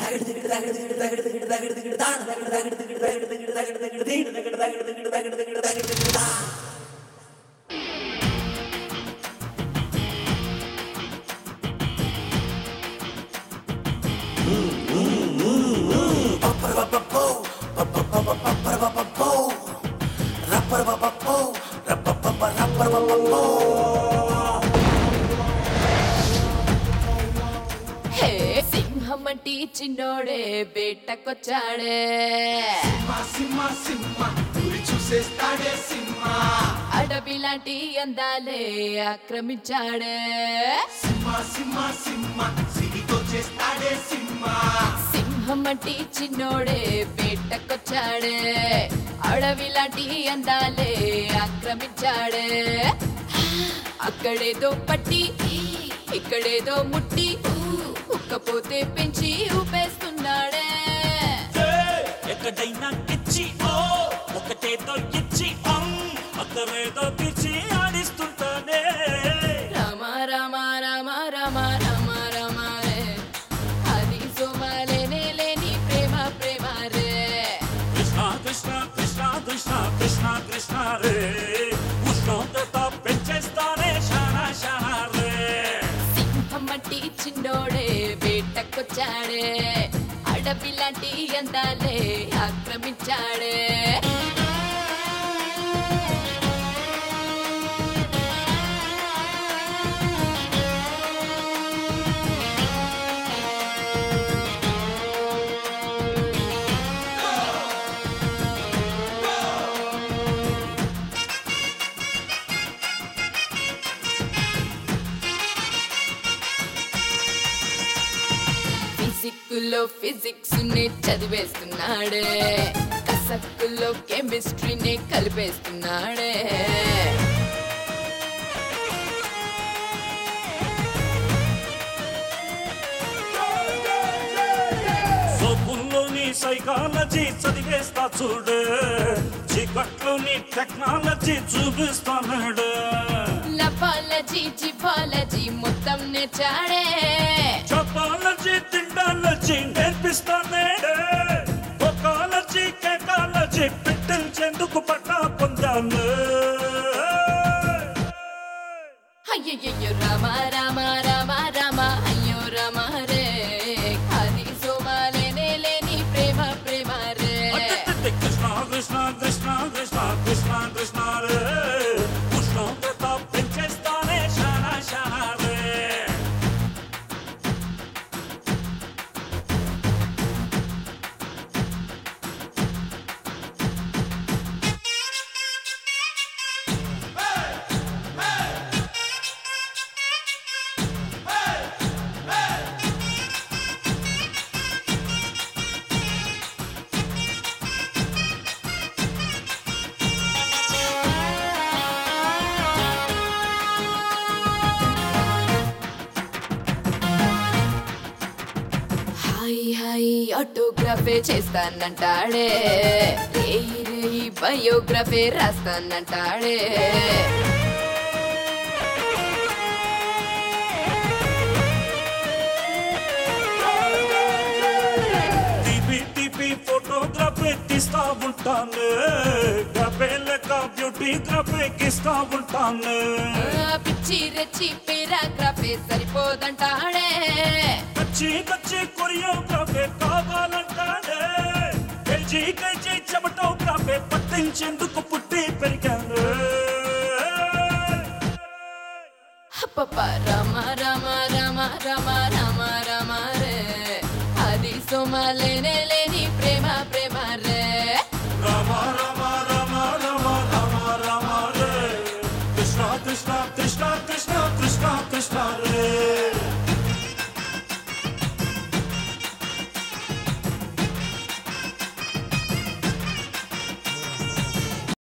హే సింహం అంటే చిన్నోడే బేటకొచ్చాడే సింహ సింహ గురి చూసేస్తాడే సింహ అడవి లాంటి అందాలే ఆక్రమించాడే సింహ సింహ సింహ సిరితో చేస్తాడే సింహ సింహం అంటే చిన్నోడే బేటకొచ్చాడే అడవి లాంటి అందాలే ఆక్రమించాడే అక్కడేదో పట్టి ఇక్కడేదో ముట్టి ఉక్కపోతే పెంచి ఊపేస్తున్నాడే ఎక్కడైనా ఇచ్చి ఓ ఒకటేదో ఇచ్చి అమ్ అక్కడేదో పిచ్చి ఆడిస్తుంటానే రామ రామ రామ రామ రామ రామ రే అది సోమాలేనే లేని ప్రేమ ప్రేమ రే కృష్ణ కృష్ణ కృష్ణ కృష్ణ కృష్ణ కృష్ణ రే ఉష్ణోగ్రత పెంచేస్తానే షానా షానా రే సింహం మట్టి చిన్నోడే వేటకొచ్చాడే అడవి లాంటి అందాలే ఆక్రమించాడే ఫిజిక్లో ఫిజిక్స్ నే చదివేస్తున్నాడే కసక్కుల్లో కెమిస్ట్రీని కలిపేస్తున్నాడే సోపుల్లోని సైకాలజీ చదివేస్తా చూడు చీకట్లోని టెక్నాలజీ చూపిస్తాడు లపాలజీ జిపాలజీ మొత్తం నేర్చాడే చపాలజీ తిండాలజీ నేర్పిస్తానే ఒకాలజీ కేకాలజీ పెట్టించేందుకు పట్టా పొందాను అయ్యయ్యో రామ రామ రామ రామ అయ్యో రామ రే అది సోమాలేనే లేని ప్రేమ ప్రేమ రే అట్టట్టట్ట కృష్ణ కృష్ణ కృష్ణ కృష్ణ కృష్ణ కృష్ణ రే ఉష్ణోగ్రత పెంచేస్తానే షానా షానా రే హాయ్ హాయ్ ఆటోగ్రాఫే చేస్తానంటాడే రేయి రేయి బయోగ్రఫే రాస్తానంటాడే టీపీ టీపీ ఫోటోగ్రఫీ తీస్తా ఉంటాను గ్రఫే లెక్క బ్యూటీ గ్రఫీ ఇస్తా ఉంటాను ఆ పిచ్చి రెచ్చి పేరాగ్రఫే సరిపోదంటాడే కచ్చి కచ్చి కొరియోగ్రఫీ కావాలంటాడే కేజీ కేజీ చెమటోగ్రఫీ పట్టించేందుకు పుట్టి పెరిగాను అప్పప్ప రామ రామ రామ రామ రామ రామ రే అది సోమాలేనే లేని ప్రేమ ప్రేమ